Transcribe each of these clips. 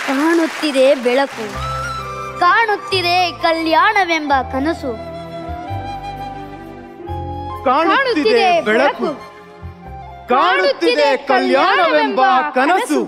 ಕಾಣುತ್ತಿದೆ ಬೆಳಕು ಕಾಣುತ್ತಿದೆ ಕಲ್ಯಾಣವೆಂಬ ಕನಸು ಕಾಣುತ್ತಿದೆ ಬೆಳಕು ಕಾಣುತ್ತಿದೆ ಕಲ್ಯಾಣವೆಂಬ ಕನಸು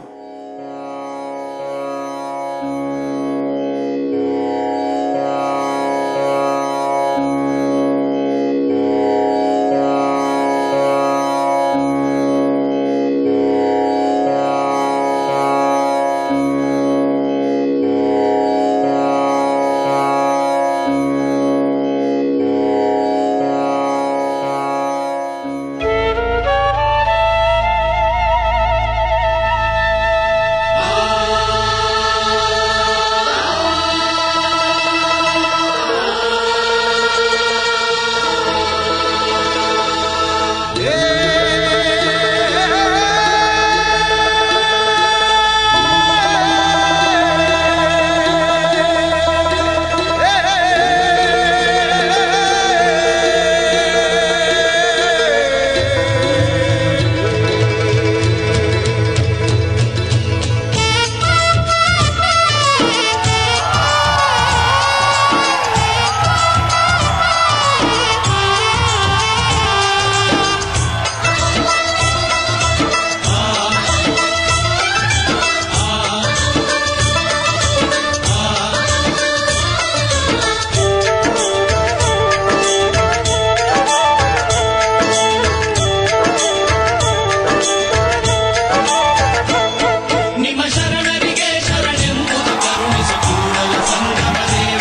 ನಿಮ್ಮ ಶರಣರಿಗೆ ಶರಣೆಂಬುದು ಕರುಣಿಸ ಕೂಡಲ ಸಂಗಮ ದೇವ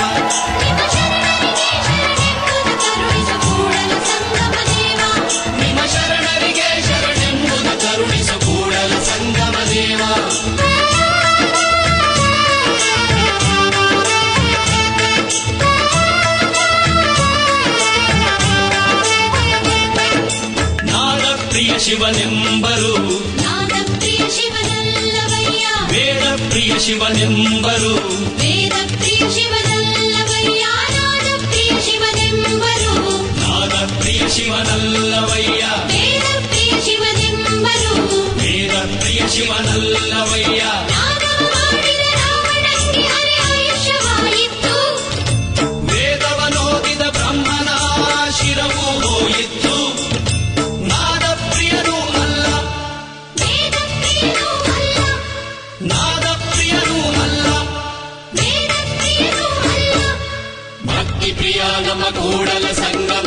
ನಿಮ್ಮ ಶರಣರಿಗೆ ಶರಣೆಂಬುದು ಕರುಣಿಸ ಕೂಡಲ ಸಂಗಮ ದೇವ ನಾದ ಪ್ರಿಯ ಶಿವನೆಂಬರು ವೇದ ಪ್ರಿಯ ಶಿವನೆಂಬರು ನಾದ ಪ್ರಿಯ ಶಿವನಲ್ಲವಯ್ಯ ವೇದ ಪ್ರಿಯ ಶಿವನಲ್ಲವಯ್ಯ ವೇದವನೋದಿದ ಬ್ರಹ್ಮನ ಶಿರವು ಹೋಯಿತು ನಾದ ಪ್ರಿಯನೂ ಅಲ್ಲ ನಾದ ಪ್ರಿಯನೂ ಅಲ್ಲ ಭಕ್ತಿ ಪ್ರಿಯ ನಮ್ಮ ಕೂಡಲ ಸಂಗಮ